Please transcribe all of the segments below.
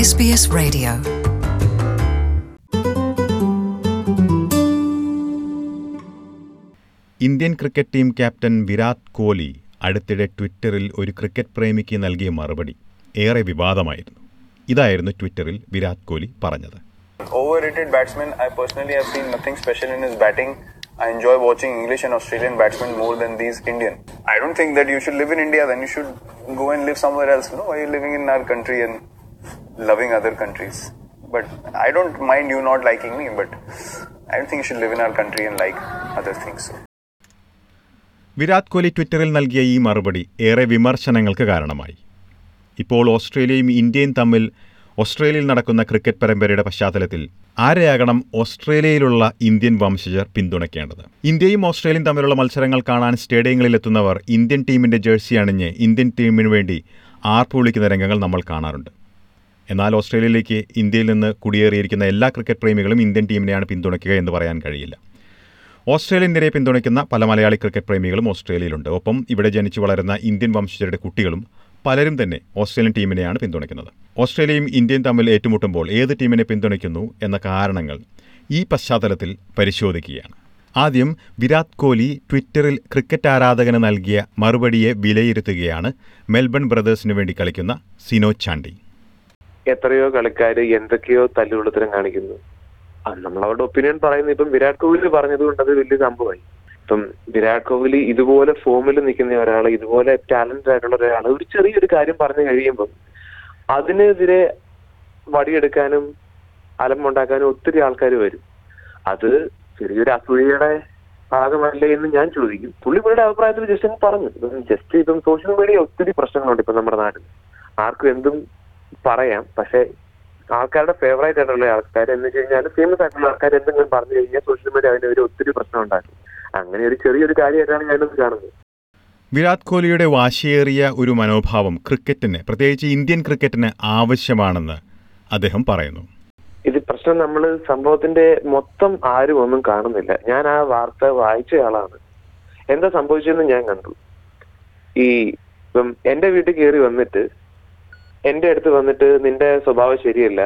SBS Radio. Indian cricket team captain Virat Kohli അടുത്തിടെ ട്വിറ്ററിൽ ഒരു ക്രിക്കറ്റ് പ്രേമിക്ക് നൽകിയ മറുപടി ഏറെ വിവാദമായിരുന്നു ഇതായിരുന്നു ട്വിറ്ററിൽ വിരാട് കോഹ്ലി പറഞ്ഞത് Overrated batsman, I personally have seen nothing special in his batting. I enjoy watching English and Australian batsmen more than these Indian. I don't think that you should live in India, then you should go and live somewhere else. You know, why are you living in our country and loving other countries? But I don't mind you not liking me, but I don't think you should live in our country and like other things. Virat Kohli ട്വിറ്ററിൽ നൽകിയ ഈ മറുപടി ഏറെ വിമർശനങ്ങൾക്ക് കാരണമായി ഇപ്പോൾ ഓസ്ട്രേലിയയും ഇന്ത്യയും തമ്മിൽ ഓസ്ട്രേലിയയിൽ നടക്കുന്ന ക്രിക്കറ്റ് പരമ്പരയുടെ പശ്ചാത്തലത്തിൽ ആരെയാകണം ഓസ്ട്രേലിയയിലുള്ള ഇന്ത്യൻ വംശജർ പിന്തുണയ്ക്കേണ്ടത് ഇന്ത്യയും ഓസ്ട്രേലിയയും തമ്മിലുള്ള മത്സരങ്ങൾ കാണാൻ സ്റ്റേഡിയങ്ങളിലെത്തുന്നവർ ഇന്ത്യൻ ടീമിന്റെ ജേഴ്സി അണിഞ്ഞ് ഇന്ത്യൻ ടീമിനു വേണ്ടി ആർപ്പ് വിളിക്കുന്ന രംഗങ്ങൾ നമ്മൾ കാണാറുണ്ട് എന്നാൽ ഓസ്ട്രേലിയയിലേക്ക് ഇന്ത്യയിൽ നിന്ന് കുടിയേറിയിരിക്കുന്ന എല്ലാ ക്രിക്കറ്റ് പ്രേമികളും ഇന്ത്യൻ ടീമിനെയാണ് പിന്തുണയ്ക്കുക എന്ന് പറയാൻ കഴിയില്ല ഓസ്ട്രേലിയൻ നിരയെ പിന്തുണയ്ക്കുന്ന പല മലയാളി ക്രിക്കറ്റ് പ്രേമികളും ഓസ്ട്രേലിയയിലുണ്ട് ഒപ്പം ഇവിടെ ജനിച്ചു വളരുന്ന ഇന്ത്യൻ വംശജരുടെ കുട്ടികളും പലരും തന്നെ ഓസ്ട്രേലിയൻ ടീമിനെയാണ് പിന്തുണയ്ക്കുന്നത് ഓസ്ട്രേലിയയും ഇന്ത്യയും തമ്മിൽ ഏറ്റുമുട്ടുമ്പോൾ ഏത് ടീമിനെ പിന്തുണയ്ക്കുന്നു എന്ന കാരണങ്ങൾ ഈ പശ്ചാത്തലത്തിൽ പരിശോധിക്കുകയാണ് ആദ്യം വിരാട് കോഹ്ലി ട്വിറ്ററിൽ ക്രിക്കറ്റ് ആരാധകന് നൽകിയ മറുപടിയെ വിലയിരുത്തുകയാണ് മെൽബൺ ബ്രദേഴ്സിനു വേണ്ടി കളിക്കുന്ന സിനോ ചാണ്ടി എത്രയോ കളിക്കാര് എന്തൊക്കെയോ തല്ലുകൊളുത്തരം കാണിക്കുന്നു ആ, നമ്മൾ അവരുടെ ഒപ്പീനിയൻ പറയുന്നത് ഇപ്പം വിരാട് കോഹ്ലി പറഞ്ഞത് കൊണ്ട് അത് വലിയ സംഭവമായി ഇപ്പം വിരാട് കോഹ്ലി ഇതുപോലെ ഫോമിൽ നിൽക്കുന്ന ഒരാൾ ഇതുപോലെ ടാലന്റഡ് ആയിട്ടുള്ള ഒരാൾ ഒരു ചെറിയൊരു കാര്യം പറഞ്ഞു കഴിയുമ്പം അതിനെതിരെ വടിയെടുക്കാനും അലമ്പുണ്ടാക്കാനും ഒത്തിരി ആൾക്കാർ വരും അത് ചെറിയൊരു അസൂയയുടെ ഭാഗമല്ലേ എന്ന് ഞാൻ ചോദിക്കും പുള്ളി പുള്ളിയുടെ അഭിപ്രായത്തിൽ ജസ്റ്റ് അങ്ങ് പറഞ്ഞു ഇപ്പം ജസ്റ്റ് ഇപ്പം സോഷ്യൽ മീഡിയ ഒത്തിരി പ്രശ്നങ്ങളുണ്ട് ഇപ്പം നമ്മുടെ നാട്ടിൽ ആർക്കും എന്തും പറയാം പക്ഷെ ആൾക്കാരുടെ ഫേവറേറ്റ് ആയിട്ടുള്ള ആൾക്കാർ എന്ന് വെച്ച് കഴിഞ്ഞാൽ ഫേമസ് ആയിട്ടുള്ള ആൾക്കാർ എന്തെങ്കിലും പറഞ്ഞു കഴിഞ്ഞാൽ സോഷ്യൽ മീഡിയ അതിനെതിരെ ഒത്തിരി പ്രശ്നം ഉണ്ടാക്കും അങ്ങനെ ഒരു ചെറിയൊരു കാര്യമായിട്ടാണ് ഞാനത് കാണുന്നത് വിരാട് കോഹ്ലിയുടെ വാശിയേറിയ ഒരു മനോഭാവം ക്രിക്കറ്റിന് പ്രത്യേകിച്ച് ഇന്ത്യൻ ക്രിക്കറ്റിന് ആവശ്യമാണെന്ന് അദ്ദേഹം പറയുന്നു ഇത് പ്രശ്നം നമ്മൾ സംഭവത്തിന്റെ മൊത്തം ആരും ഒന്നും കാണുന്നില്ല ഞാൻ ആ വാർത്ത വായിച്ച ആളാണ് എന്താ സംഭവിച്ചതെന്ന് ഞാൻ കണ്ടു ഈ ഇപ്പം എന്റെ വീട്ടിൽ കയറി വന്നിട്ട് എന്റെ അടുത്ത് വന്നിട്ട് നിന്റെ സ്വഭാവം ശരിയല്ല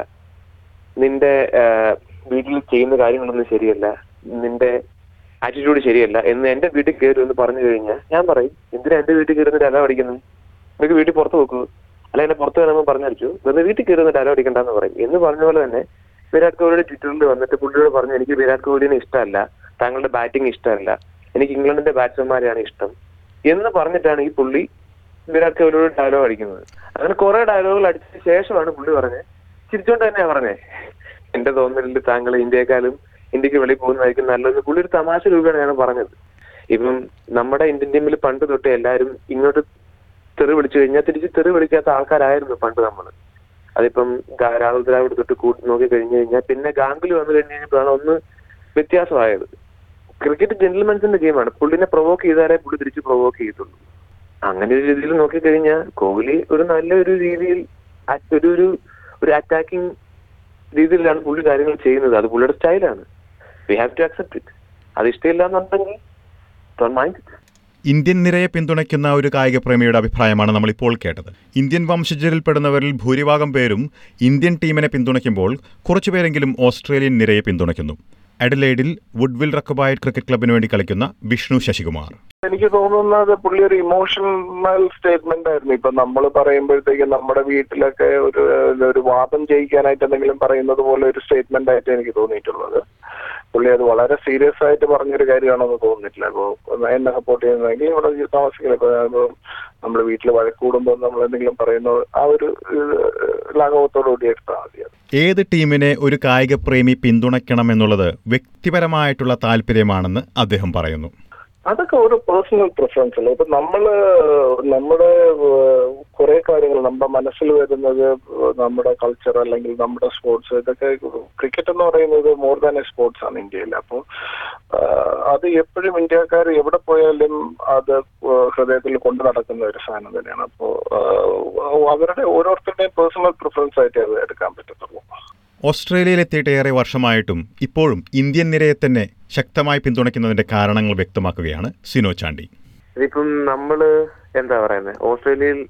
നിന്റെ ആ, വീട്ടിൽ ചെയ്യുന്ന കാര്യങ്ങളൊന്നും ശരിയല്ല നിന്റെ ആറ്റിറ്റ്യൂഡ് ശരിയല്ല എന്ന് എന്റെ വീട്ടിൽ കയറി എന്ന് പറഞ്ഞു കഴിഞ്ഞാൽ ഞാൻ പറയും എന്തിനാ എന്റെ വീട്ടിൽ കയറുന്ന ഡല അടിക്കുന്നത് നിങ്ങൾക്ക് വീട്ടിൽ പുറത്ത് വെക്കൂ അല്ല എന്നെ പുറത്ത് വരാമെന്ന് പറഞ്ഞടിച്ചു വെറുതെ വീട്ടിൽ കയറുന്ന ഡല അടിക്കണ്ടെന്ന് പറയും എന്ന് പറഞ്ഞ പോലെ തന്നെ വിരാട് കോഹ്ലിയുടെ ട്വിറ്ററിൽ വന്നിട്ട് പുള്ളിയോട് പറഞ്ഞു എനിക്ക് വിരാട് കോഹ്ലിനെ ഇഷ്ടമല്ല താങ്കളുടെ ബാറ്റിംഗ് ഇഷ്ടമല്ല എനിക്ക് ഇംഗ്ലണ്ടിന്റെ ബാറ്റ്സ്മാൻമാരെയാണ് ഇഷ്ടം എന്ന് പറഞ്ഞിട്ടാണ് ഈ പുള്ളി വിരാട് കോഹ്ലിയോട് ഡയലോഗ് അടിക്കുന്നത് അങ്ങനെ കുറെ ഡയലോഗുകൾ അടിച്ച ശേഷമാണ് പുള്ളി പറഞ്ഞത് ചിരിച്ചോണ്ട് തന്നെയാ പറഞ്ഞേ എന്റെ തോന്നലിൽ താങ്കൾ ഇന്ത്യയെക്കാളും ഇന്ത്യക്ക് വെളിയിൽ പോകുന്നതായിരിക്കും നല്ലത് പുള്ളി ഒരു തമാശ രൂപയാണ് പറഞ്ഞത് ഇപ്പം നമ്മുടെ ഇന്ത്യൻ ടീമിൽ പണ്ട് തൊട്ട് എല്ലാവരും ഇങ്ങോട്ട് തെറി വിളിച്ചു കഴിഞ്ഞാൽ തിരിച്ച് തെറി വിളിക്കാത്ത ആൾക്കാരായിരുന്നു പണ്ട് നമ്മൾ അതിപ്പം ഗാ- രാഹുൽ ദ്രാവിഡ് തൊട്ട് കൂട്ടി നോക്കി കഴിഞ്ഞു കഴിഞ്ഞാൽ പിന്നെ ഗാംഗുലി വന്നു കഴിഞ്ഞ് കഴിഞ്ഞപ്പോഴാണ് ഒന്ന് വ്യത്യാസമായത് ക്രിക്കറ്റ് ജെന്റിൽമെൻസിന്റെ ഗെയിമാണ് പുള്ളിനെ പ്രൊവോക്ക് ചെയ്താലേ പുള്ളി തിരിച്ച് പ്രൊവോക്ക് ചെയ്തുള്ളൂ അങ്ങനെ ഒരു രീതിയിൽ നോക്കിക്കഴിഞ്ഞാൽ കോഹ്ലി ഒരു നല്ലൊരു രീതിയിൽ അ- ഒരു ഒരു ഒരു അറ്റാക്കിംഗ് രീതിയിലാണ് പുള്ളി കാര്യങ്ങൾ ചെയ്യുന്നത് അത് പുള്ളിയുടെ സ്റ്റൈലാണ് we have to accept it അത് ഇഷ്ടമില്ല എന്നുണ്ടെങ്കിൽ ഡോണ്ട് മൈൻഡ് ഇറ്റ് ഇന്ത്യൻ നിരയെ പിന്തുണയ്ക്കുന്ന ഒരു കായിക പ്രേമിയുടെ അഭിപ്രായമാണ് നമ്മൾ ഇപ്പോൾ കേട്ടത് ഇന്ത്യൻ വംശജരിൽപ്പെടുന്നവരിൽ ഭൂരിഭാഗം പേരും ഇന്ത്യൻ ടീമിനെ പിന്തുണയ്ക്കുമ്പോൾ കുറച്ചുപേരെങ്കിലും ഓസ്ട്രേലിയൻ നിരയെ പിന്തുണയ്ക്കുന്നു അഡലേഡിൽ വുഡ്വിൽ റക്കബായഡ് ക്രിക്കറ്റ് ക്ലബിന് വേണ്ടി കളിക്കുന്ന വിഷ്ണു ശശികുമാർ എനിക്ക് തോന്നുന്നത് പുള്ളി ഒരു ഇമോഷണൽ സ്റ്റേറ്റ്മെന്റ് ആയിരുന്നു ഇപ്പൊ നമ്മൾ പറയുമ്പോഴത്തേക്ക് നമ്മുടെ വീട്ടിലൊക്കെ ഒരു ഒരു വാദം ജയിക്കാനായിട്ട് എന്തെങ്കിലും പറയുന്നത് പോലെ ഒരു സ്റ്റേറ്റ്മെന്റ് ആയിട്ട് എനിക്ക് തോന്നിയിട്ടുള്ളത് പുള്ളി അത് വളരെ സീരിയസ് ആയിട്ട് പറഞ്ഞൊരു കാര്യമാണെന്ന് തോന്നുന്നില്ല അപ്പോൾ എന്നെ സപ്പോർട്ട് ചെയ്യുന്നതെങ്കിൽ ഇവിടെ താമസിക്കില്ല ഇപ്പൊ നമ്മുടെ വീട്ടിൽ വഴക്കൂടുമ്പോൾ നമ്മൾ എന്തെങ്കിലും പറയുന്നത് ആ ഒരു ലാഘവത്തോടു കൂടി എടുത്താൽ മതി അത് ഏത് ടീമിനെ ഒരു കായിക പ്രേമി പിന്തുണയ്ക്കണമെന്നുള്ളത് വ്യക്തിപരമായിട്ടുള്ള താല്പര്യമാണെന്ന് അദ്ദേഹം പറയുന്നു അതൊക്കെ ഒരു പേഴ്സണൽ പ്രിഫറൻസ് അല്ലേ ഇപ്പൊ നമ്മള് നമ്മുടെ കുറെ കാര്യങ്ങൾ നമ്മുടെ മനസ്സിൽ വരുന്നത് നമ്മുടെ കൾച്ചർ അല്ലെങ്കിൽ നമ്മുടെ സ്പോർട്സ് ഇതൊക്കെ ക്രിക്കറ്റ് എന്ന് പറയുന്നത് മോർ ദാൻ എ സ്പോർട്സ് ആണ് ഇന്ത്യയിൽ അപ്പോൾ അത് എപ്പോഴും ഇന്ത്യക്കാർ എവിടെ പോയാലും അത് ഹൃദയത്തിൽ കൊണ്ടു നടക്കുന്ന ഒരു സാധനം തന്നെയാണ് അപ്പോൾ അവരുടെ ഓരോരുത്തരുടെയും പേഴ്സണൽ പ്രിഫറൻസ് ആയിട്ട് അത് എടുക്കാൻ പറ്റത്തുള്ളൂ ഓസ്ട്രേലിയയിലെത്തിയിട്ട് ഏറെ വർഷമായിട്ടും ഇപ്പോഴും ഇന്ത്യൻ നിരയെ തന്നെ ശക്തമായി പിന്തുണയ്ക്കുന്നതിന്റെ കാരണങ്ങൾ വ്യക്തമാക്കുകയാണ് സിനോ ചാണ്ടി ഇതിപ്പം നമ്മള് എന്താ പറയുന്നത് ഓസ്ട്രേലിയയിൽ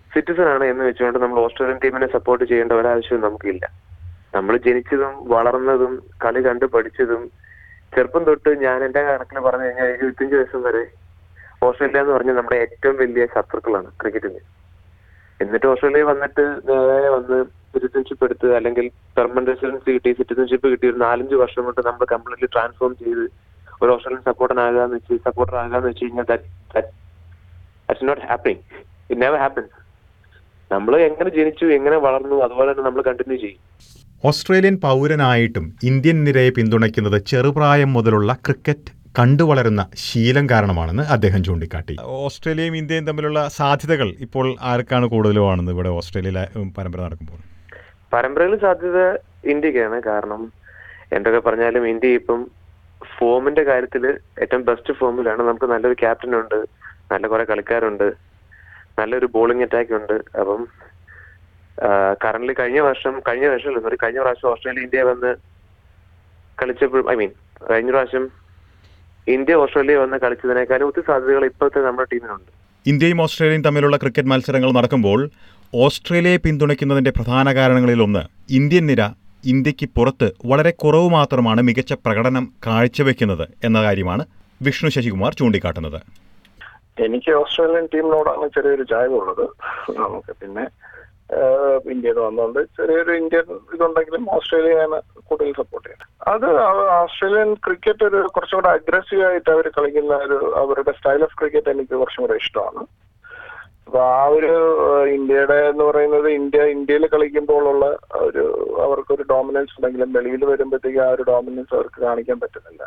സിറ്റിസൺ ആണ് എന്ന് വെച്ചുകൊണ്ട് നമ്മൾ ഓസ്ട്രേലിയൻ ടീമിനെ സപ്പോർട്ട് ചെയ്യേണ്ട ഒരാവശ്യവും നമുക്കില്ല നമ്മൾ ജനിച്ചതും വളർന്നതും കളി കണ്ടു പഠിച്ചതും ചെറുപ്പം തൊട്ട് ഞാൻ എന്റെ കണക്കിൽ പറഞ്ഞു കഴിഞ്ഞാൽ എഴുപത്തിയഞ്ച് വയസ്സം വരെ ഓസ്ട്രേലിയ എന്ന് പറഞ്ഞാൽ നമ്മുടെ ഏറ്റവും വലിയ ശത്രുക്കളാണ് ക്രിക്കറ്റിന് എന്നിട്ട് ഓസ്ട്രേലിയ വന്നിട്ട് നേരെ വന്ന് സിറ്റിസൺഷിപ്പ് എടുത്ത് അല്ലെങ്കിൽ പെർമനന്റ് റെസിഡൻസി കിട്ടി സിറ്റിസൺഷിപ്പ് കിട്ടി ഒരു നാലഞ്ച് വർഷം കൊണ്ട് നമ്മൾ കംപ്ലീറ്റ്ലി ട്രാൻസ്ഫോം ചെയ്ത് ഒരു ഓസ്ട്രേലിയൻ സപ്പോർട്ടർ ആകാന്ന് വെച്ച് സപ്പോർട്ടർ ആകാന്ന് വെച്ച് കഴിഞ്ഞാൽ that's not happening it never happens നമ്മൾ എങ്ങനെ ജനിച്ചു എങ്ങനെ വളർന്നു അതുപോലെ തന്നെ നമ്മൾ കണ്ടിന്യൂ ചെയ്യും ഓസ്ട്രേലിയൻ പൗരനായിട്ടും ഇന്ത്യൻ നിരയെ പിന്തുണയ്ക്കുന്നത് ചെറുപ്രായം മുതലുള്ള ക്രിക്കറ്റ് കണ്ടുവളരുന്ന ശീലം കാരണമാണെന്ന് അദ്ദേഹം ചൂണ്ടിക്കാട്ടി ഓസ്ട്രേലിയയും ഇന്ത്യയും തമ്മിലുള്ള സാധ്യതകൾ ഇപ്പോൾ ആർക്കാണ് കൂടുതലും കാണുന്നത് ഇവിടെ ഓസ്ട്രേലിയയിലെ ഉം, പരമ്പര നടക്കുമ്പോൾ പരമ്പരയിൽ സാധ്യത ഇന്ത്യക്കാണ് കാരണം എന്തൊക്കെ പറഞ്ഞാലും ഇന്ത്യ ഇപ്പം ഫോമിന്റെ കാര്യത്തിൽ ഏറ്റവും ബെസ്റ്റ് ഫോമിലാണ് നമുക്ക് നല്ലൊരു ക്യാപ്റ്റൻ ഉണ്ട് നല്ല കുറെ കളിക്കാരുണ്ട് നല്ലൊരു ബോളിംഗ് അറ്റാക്ക് ഉണ്ട് അപ്പം കറന്റ് കഴിഞ്ഞ വർഷം കഴിഞ്ഞ വർഷം സോറി കഴിഞ്ഞ പ്രാവശ്യം ഓസ്ട്രേലിയ ഇന്ത്യ വന്ന് കളിച്ചപ്പോൾ ഐ മീൻ കഴിഞ്ഞ പ്രാവശ്യം ഇന്ത്യ ഓസ്ട്രേലിയ വന്ന് കളിച്ചതിനേക്കാളും ഒത്തിരി സാധ്യതകൾ ഇപ്പോഴത്തെ നമ്മുടെ ടീമിനുണ്ട് ഇന്ത്യയും ഓസ്ട്രേലിയയും തമ്മിലുള്ള ക്രിക്കറ്റ് മത്സരങ്ങൾ നടക്കുമ്പോൾ ഓസ്ട്രേലിയയെ പിന്തുണയ്ക്കുന്നതിന്റെ പ്രധാന കാരണങ്ങളിൽ ഒന്ന് ഇന്ത്യൻ നിര ഇന്ത്യക്ക് പുറത്ത് വളരെ കുറവ് മാത്രമാണ് മികച്ച പ്രകടനം കാഴ്ചവെക്കുന്നത് എന്ന കാര്യമാണ് വിഷ്ണു ശശികുമാർ ചൂണ്ടിക്കാട്ടുന്നത് എനിക്ക് ഓസ്ട്രേലിയൻ ടീമിനോടാണ് ചെറിയൊരു ചായ്വ് ഉള്ളത് നമുക്ക് പിന്നെ ആഹ്, ഇന്ത്യയിൽ വന്നുകൊണ്ട് ചെറിയൊരു ഇന്ത്യൻ ഇതുണ്ടെങ്കിലും ഓസ്ട്രേലിയയാണ് കൂടുതൽ സപ്പോർട്ട് ചെയ്യുന്നത് അത് അവ- ഓസ്ട്രേലിയൻ ക്രിക്കറ്റ് ഒരു കുറച്ചും കൂടെ അഗ്രസീവ് ആയിട്ട് അവർ കളിക്കുന്ന ഒരു അവരുടെ സ്റ്റൈൽ ഓഫ് ക്രിക്കറ്റ് എനിക്ക് കുറച്ചും കൂടെ ഇഷ്ടമാണ് അപ്പൊ ആ ഒരു ആഹ്, ഇന്ത്യയുടെ എന്ന് പറയുന്നത് ഇന്ത്യ ഇന്ത്യയിൽ കളിക്കുമ്പോഴുള്ള ഒരു അവർക്കൊരു ഡോമിനൻസ് ഉണ്ടെങ്കിലും വെളിയിൽ വരുമ്പോഴത്തേക്ക് ആ ഒരു ഡോമിനൻസ് അവർക്ക് കാണിക്കാൻ പറ്റുന്നില്ല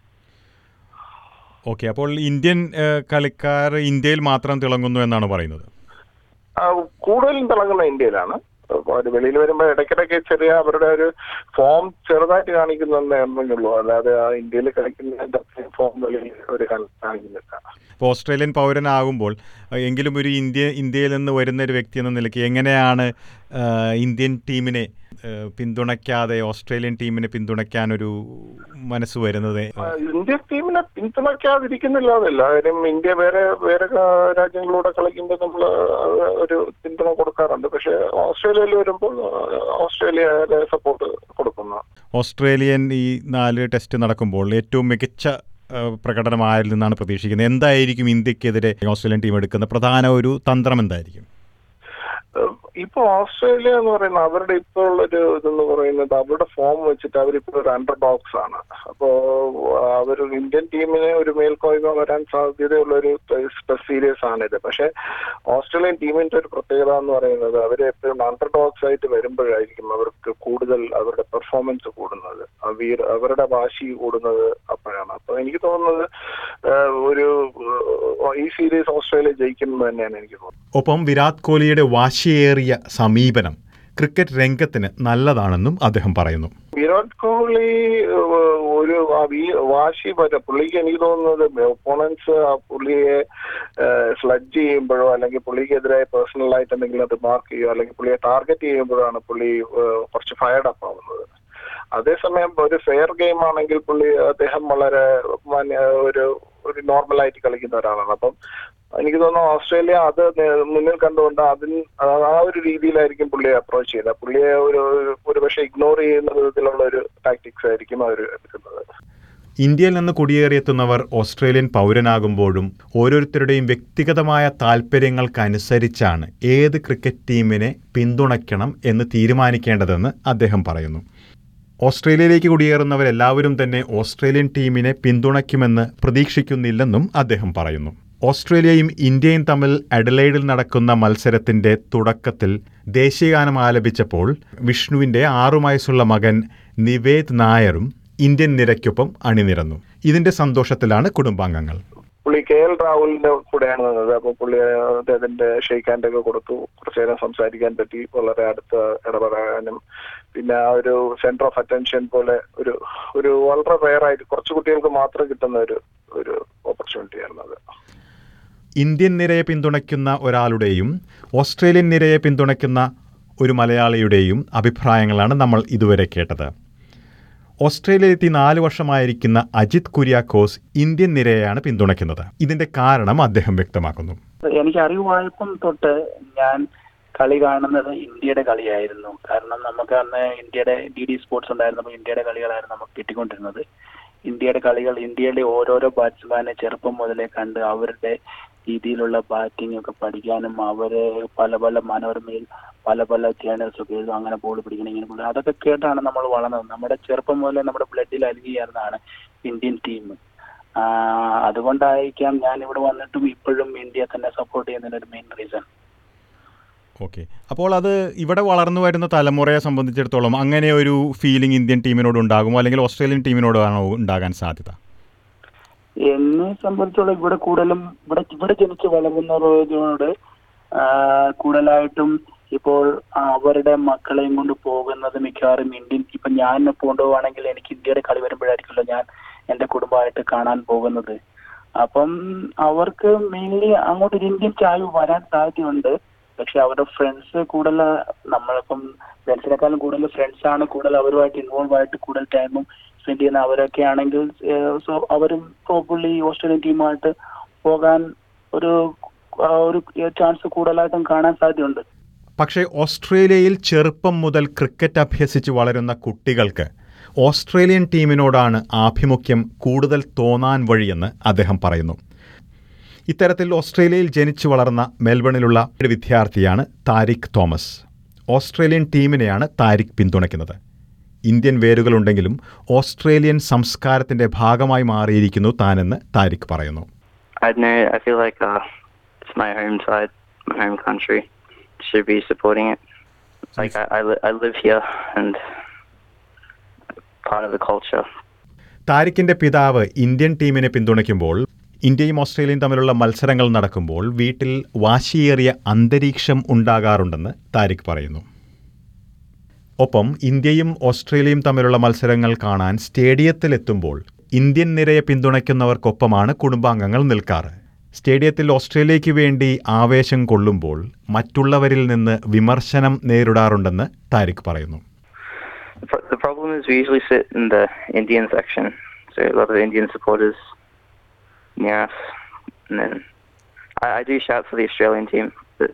ഓക്കെ അപ്പോൾ ഇന്ത്യൻ ഏഹ്, കളിക്കാർ ഇന്ത്യയിൽ മാത്രം തിളങ്ങുന്നു എന്നാണ് പറയുന്നത് ആ, കൂടുതലും തിളങ്ങുന്ന ഇന്ത്യയിലാണ് അപ്പൊ അവര് വെളിയിൽ വരുമ്പോൾ ഇടയ്ക്കിടയ്ക്ക് ചെറിയ അവരുടെ ഒരു ഫോം ചെറുതായിട്ട് കാണിക്കുന്നതേ ഉള്ളൂ അല്ലാതെ ആ ഇന്ത്യയിൽ കളിക്കുന്ന ഫോം വെളിയിൽ അവർ കാണിക്കുന്നില്ല ഇപ്പോൾ ഓസ്ട്രേലിയൻ പൗരനാകുമ്പോൾ ഏഹ്, എങ്കിലും ഒരു ഇന്ത്യ ഇന്ത്യയിൽ നിന്ന് വരുന്ന ഒരു വ്യക്തി എന്ന നിലയ്ക്ക് എങ്ങനെയാണ് ഏഹ്, ഇന്ത്യൻ ടീമിനെ ഏഹ്, പിന്തുണയ്ക്കാതെ ഓസ്ട്രേലിയൻ ടീമിനെ പിന്തുണയ്ക്കാനൊരു മനസ്സ് വരുന്നത് ആ, ഇന്ത്യൻ ടീമിനെ പിന്തുണയ്ക്കാതിരിക്കുന്നില്ല അതല്ല കാര്യം ഇന്ത്യ വേറെ വേറെ ആ, രാജ്യങ്ങളൂടെ കളിക്കുമ്പോൾ നമ്മൾ ഒരു പിന്തുണ കൊടുക്കാറുണ്ട് പക്ഷെ ഓസ്ട്രേലിയയിൽ വരുമ്പോൾ ആ, ഓസ്ട്രേലിയയുടെ സപ്പോർട്ട് കൊടുക്കുന്നു ഓസ്ട്രേലിയൻ ഈ നാല് ടെസ്റ്റ് നടക്കുമ്പോൾ ഏറ്റവും മികച്ച ഏഹ്, പ്രകടനം ആരിൽ നിന്നാണ് പ്രതീക്ഷിക്കുന്നത് എന്തായിരിക്കും ഇന്ത്യക്കെതിരെ ഓസ്ട്രേലിയൻ ടീം എടുക്കുന്ന പ്രധാന ഒരു തന്ത്രം എന്തായിരിക്കും ഏഹ് ഇപ്പൊ ഓസ്ട്രേലിയ എന്ന് പറയുന്ന അവരുടെ ഇപ്പോൾ ഉള്ളൊരു ഇതെന്ന് പറയുന്നത് അവരുടെ ഫോം വെച്ചിട്ട് അവരിപ്പോ ഒരു അണ്ടർ ഡോഗ്സ് ആണ് അപ്പോ അവർ ഇന്ത്യൻ ടീമിന് ഒരു മേൽക്കോയ്മ വരാൻ സാധ്യതയുള്ള ഒരു സീരീസ് ആണിത് പക്ഷെ ഓസ്ട്രേലിയൻ ടീമിന്റെ ഒരു പ്രത്യേകത എന്ന് പറയുന്നത് അവർ എപ്പോഴും അണ്ടർ ഡോഗ്സ് ആയിട്ട് വരുമ്പോഴായിരിക്കും അവർക്ക് കൂടുതൽ അവരുടെ പെർഫോമൻസ് കൂടുന്നത് ആ വീർ അവരുടെ വാശി കൂടുന്നത് അപ്പോഴാണ് അപ്പൊ എനിക്ക് തോന്നുന്നത് ഏഹ് ഒരു ഏഹ് ഈ സീരീസ് ഓസ്ട്രേലിയ ജയിക്കുന്നത് തന്നെയാണ് എനിക്ക് തോന്നുന്നത് ഒപ്പം വിരാട് കോഹ്ലിയുടെ വാശിയേറിയ സമീപനം ക്രിക്കറ്റ് രംഗത്തിന് നല്ലതാണെന്നും അദ്ദേഹം പറയുന്നു വിരാട് കോഹ്ലി ഏഹ്, ഒരു ആ വീ- വാശി വരെ പുള്ളിക്ക് എനിക്ക് തോന്നുന്നത് ഒപ്പോണൻസ് ആ പുള്ളിയെ സ്ലഡ്ജ് ചെയ്യുമ്പോഴോ അല്ലെങ്കിൽ പുള്ളിക്കെതിരെ പേഴ്സണൽ ആയിട്ട് എന്തെങ്കിലും റിമാർക്ക് ചെയ്യുകയോ അല്ലെങ്കിൽ പുള്ളിയെ ടാർഗറ്റ് ചെയ്യുമ്പോഴാണ് പുള്ളി ഏഹ്, കുറച്ച് ഫയർഡ് അപ്പ് ആവുന്നത് അതേസമയം ഒരു ഫെയർ ഗെയിം ആണെങ്കിൽ പുള്ളി അദ്ദേഹം വളരെ മാന്യ- ഒരു ഒരു നോർമൽ ആയിട്ട് കളിക്കുന്ന ഒരാളാണ് അപ്പം എനിക്ക് തോന്നുന്നു ഓസ്ട്രേലിയ അത് നേ- മുന്നിൽ കണ്ടുകൊണ്ട് അതിന് ആ ഒരു രീതിയിലായിരിക്കും പുള്ളിയെ അപ്രോച്ച് ചെയ്യുന്നത് പുള്ളിയെ ഒരു ഒരു- ഒരു പക്ഷേ ഇഗ്നോർ ചെയ്യുന്ന വിധത്തിലുള്ള ഒരു ടാക്ടിക്സ് ആയിരിക്കും അവർ എടുക്കുന്നത് ഇന്ത്യയിൽ നിന്ന് കുടിയേറിയെത്തുന്നവർ ഓസ്ട്രേലിയൻ പൗരനാകുമ്പോഴും ഓരോരുത്തരുടെയും വ്യക്തിഗതമായ താൽപ്പര്യങ്ങൾക്കനുസരിച്ചാണ് ഏത് ക്രിക്കറ്റ് ടീമിനെ പിന്തുണയ്ക്കണം എന്ന് തീരുമാനിക്കേണ്ടതെന്ന് അദ്ദേഹം പറയുന്നു ഓസ്ട്രേലിയയിലേക്ക് കുടിയേറുന്നവരെല്ലാവരും തന്നെ ഓസ്ട്രേലിയൻ ടീമിനെ പിന്തുണയ്ക്കുമെന്ന് പ്രതീക്ഷിക്കുന്നില്ലെന്നും അദ്ദേഹം പറയുന്നു ഓസ്ട്രേലിയയും ഇന്ത്യയും തമ്മിൽ അഡലൈഡിൽ നടക്കുന്ന മത്സരത്തിന്റെ തുടക്കത്തിൽ ദേശീയഗാനം ആലപിച്ചപ്പോൾ വിഷ്ണുവിന്റെ ആറു വയസ്സുള്ള മകൻ നിവേദ് നായരും ഇന്ത്യൻ നിരയ്ക്കൊപ്പം അണിനിരന്നു ഇതിന്റെ സന്തോഷത്തിലാണ് കുടുംബാംഗങ്ങൾ പുള്ളി കെ എൽ രാഹുലിന്റെ കൂടെയാണ് നിന്നത് അപ്പൊ പുള്ളി അദ്ദേഹത്തിന്റെ ഷെയ്ക്ക് ഹാൻഡ് ഒക്കെ കൊടുത്തു കുറച്ചു നേരം സംസാരിക്കാൻ പറ്റി വളരെ അടുത്ത് ഇടപെടാനും പിന്നെ ആ ഒരു സെന്റർ ഓഫ് അറ്റൻഷൻ പോലെ ഒരു ഒരു വളരെ റെയർ ആയിട്ട് കുറച്ച് കുട്ടികൾക്ക് മാത്രം കിട്ടുന്ന ഒരു ഒരു ഓപ്പർച്യൂണിറ്റി ആയിരുന്നു അത് ഇന്ത്യൻ നിരയെ പിന്തുണയ്ക്കുന്ന ഒരാളുടെയും ഓസ്ട്രേലിയൻ നിരയെ പിന്തുണയ്ക്കുന്ന ഒരു മലയാളിയുടെയും അഭിപ്രായങ്ങളാണ് നമ്മൾ ഇതുവരെ കേട്ടത് ഓസ്ട്രേലിയയിലെത്തി നാല് വർഷമായിരിക്കുന്ന അജിത് കുര്യാക്കോസ് ഇന്ത്യൻ നിരയെയാണ് പിന്തുണയ്ക്കുന്നത് ഇതിന്റെ കാരണം അദ്ദേഹം വ്യക്തമാക്കുന്നു എനിക്ക് അറിവായപ്പം തൊട്ട് ഞാൻ കളി കാണുന്നത് ഇന്ത്യയുടെ കളിയായിരുന്നു കാരണം നമുക്ക് അന്ന് ഇന്ത്യയുടെ ഡി ഡി സ്പോർട്സ് ഉണ്ടായിരുന്നപ്പോൾ ഇന്ത്യയുടെ കളികളായിരുന്നു നമുക്ക് കിട്ടിക്കൊണ്ടിരുന്നത് ഇന്ത്യയുടെ കളികൾ ഇന്ത്യയിലെ ഓരോരോ ബാറ്റ്സ്മാനെ ചെറുപ്പം മുതലേ കണ്ട് അവരുടെ രീതിയിലുള്ള ബാറ്റിംഗ് ഒക്കെ പഠിക്കാനും അവര് പല പല മനോരമയിൽ പല പല ചാനൽസ് ഒക്കെ എഴുതും അങ്ങനെ ബോൾ പിടിക്കണം ഇങ്ങനെ ball അതൊക്കെ കേട്ടാണ് നമ്മൾ വളർന്നത് നമ്മുടെ ചെറുപ്പം മുതലേ നമ്മുടെ ബ്ലഡിൽ അലിഞ്ഞായിരുന്നതാണ് ഇന്ത്യൻ ടീം അതുകൊണ്ടായിരിക്കാം ഞാൻ ഇവിടെ വന്നിട്ടും ഇപ്പോഴും ഇന്ത്യ തന്നെ സപ്പോർട്ട് ചെയ്യുന്നതിന് ഒരു മെയിൻ റീസൺ ഓക്കെ അപ്പോൾ അത് ഇവിടെ വളർന്നു വരുന്ന തലമുറയെ സംബന്ധിച്ചിടത്തോളം അങ്ങനെ ഒരു ഫീലിംഗ് ഇന്ത്യൻ ടീമിനോട് ഉണ്ടാകുമോ അല്ലെങ്കിൽ ഓസ്ട്രേലിയൻ ടീമിനോടാണോ ഉണ്ടാകാൻ സാധ്യത എന്നെ സംബന്ധിച്ചോളം ഇവിടെ കൂടുതലും ഇവിടെ ഇവിടെ ജനിച്ച് വളർന്നവരോട് ആ, കൂടുതലായിട്ടും ഇപ്പോൾ അവരുടെ മക്കളെയും കൊണ്ട് പോകുന്നത് മിക്കവാറും ഇന്ത്യൻ ഇപ്പൊ ഞാൻ കൊണ്ടുപോവാണെങ്കിൽ എനിക്ക് ഇന്ത്യയുടെ കളി വരുമ്പോഴായിരിക്കുമല്ലോ ഞാൻ എന്റെ കുടുംബമായിട്ട് കാണാൻ പോകുന്നത് അപ്പം അവർക്ക് മെയിൻലി അങ്ങോട്ട് ഒരു ഇന്ത്യൻ ചായ്വ് വരാൻ സാധ്യതയുണ്ട് പക്ഷെ അവരുടെ ഫ്രണ്ട്സ് കൂടുതൽ നമ്മളിപ്പം ഫ്രണ്ട്സിനെക്കാളും കൂടുതൽ ഫ്രണ്ട്സ് ആണ് കൂടുതൽ അവരുമായിട്ട് ഇൻവോൾവ് ആയിട്ട് കൂടുതൽ ടൈമും സ്പെൻഡ് ചെയ്യുന്ന അവരൊക്കെ ആണെങ്കിൽ സോ അവരും പ്രോപ്പർലി ഓസ്ട്രേലിയൻ ടീമായിട്ട് പോകാൻ ഒരു ആ, ഒരു ചാൻസ് കൂടുതലായിട്ടും കാണാൻ സാധ്യതയുണ്ട് പക്ഷേ ഓസ്ട്രേലിയയിൽ ചെറുപ്പം മുതൽ ക്രിക്കറ്റ് അഭ്യസിച്ച് വളരുന്ന കുട്ടികൾക്ക് ഓസ്ട്രേലിയൻ ടീമിനോടാണ് ആഭിമുഖ്യം കൂടുതൽ തോന്നാൻ വഴിയെന്ന് അദ്ദേഹം പറയുന്നു ഇത്തരത്തിൽ ഓസ്ട്രേലിയയിൽ ജനിച്ചു വളർന്ന മെൽബണിലുള്ള ഒരു വിദ്യാർത്ഥിയാണ് താരിഖ് തോമസ് ഓസ്ട്രേലിയൻ ടീമിനെയാണ് താരിഖ് പിന്തുണയ്ക്കുന്നത് ഇന്ത്യൻ വേരുകളുണ്ടെങ്കിലും ഓസ്ട്രേലിയൻ സംസ്കാരത്തിന്റെ ഭാഗമായി മാറിയിരിക്കുന്നു താനെന്ന് താരിഖ് പറയുന്നു I know. I feel like uh, it's my home side, my home country. Should be supporting it. Like I, I, li- I live here and part of the culture. താരിഖിന്റെ പിതാവ് Indian ടീമിനെ പിന്തുണയ്ക്കുമ്പോൾ ഇന്ത്യയും ഓസ്ട്രേലിയയും തമ്മിലുള്ള മത്സരങ്ങൾ നടക്കുമ്പോൾ വീട്ടിൽ വാശിയേറിയ അന്തരീക്ഷം ഉണ്ടാകാറുണ്ടെന്ന് താരിഖ് പറയുന്നു ഒപ്പം ഇന്ത്യയും ഓസ്ട്രേലിയയും തമ്മിലുള്ള മത്സരങ്ങൾ കാണാൻ സ്റ്റേഡിയത്തിലെത്തുമ്പോൾ ഇന്ത്യൻ നിരയെ പിന്തുണയ്ക്കുന്നവർക്കൊപ്പമാണ് കുടുംബാംഗങ്ങൾ നിൽക്കാറ് സ്റ്റേഡിയത്തിൽ ഓസ്ട്രേലിയയ്ക്ക് വേണ്ടി ആവേശം കൊള്ളുമ്പോൾ മറ്റുള്ളവരിൽ നിന്ന് വിമർശനം നേരിടാറുണ്ടെന്ന് താരിഖ് പറയുന്നു The pro- The problem is we usually sit in the Indian section, so a lot of the Indian supporters near us, and then I, I do shout for the Australian team, but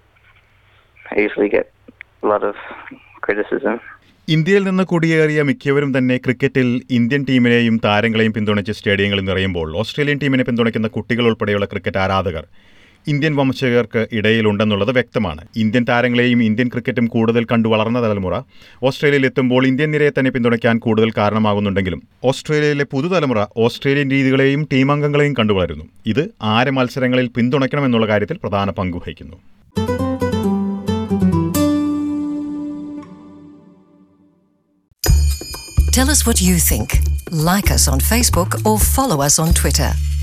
I usually get a lot of criticism. ഇന്ത്യയിൽ നിന്ന് കുടിയേറിയ മിക്കവരും തന്നെ ക്രിക്കറ്റിൽ Indian ടീമിനെയും താരങ്ങളെയും പിന്തുണച്ച് സ്റ്റേഡിയങ്ങളിൽ നിറയുമ്പോൾ Australian ടീമിനെ പിന്തുണയ്ക്കുന്ന കുട്ടികൾ ഉൾപ്പെടെയുള്ള ക്രിക്കറ്റ് ആരാധകർ ഇന്ത്യൻ വംശജർക്ക് ഇടയിലുണ്ടെന്നുള്ളത് വ്യക്തമാണ് ഇന്ത്യൻ താരങ്ങളെയും ഇന്ത്യൻ ക്രിക്കറ്റും കൂടുതൽ കണ്ടു വളർന്ന തലമുറ ഓസ്ട്രേലിയയിൽ എത്തുമ്പോൾ ഇന്ത്യൻ നിരയെ തന്നെ പിന്തുണയ്ക്കാൻ കൂടുതൽ കാരണമാകുന്നുണ്ടെങ്കിലും ഓസ്ട്രേലിയയിലെ പുതുതലമുറ ഓസ്ട്രേലിയൻ രീതികളെയും ടീം അംഗങ്ങളെയും കണ്ടു വളരുന്നു ഇത് ആരെ മത്സരങ്ങളിൽ പിന്തുണയ്ക്കണമെന്നുള്ള കാര്യത്തിൽ പ്രധാന പങ്ക് വഹിക്കുന്നു Tell us what you think. Like us on Facebook or follow us on Twitter.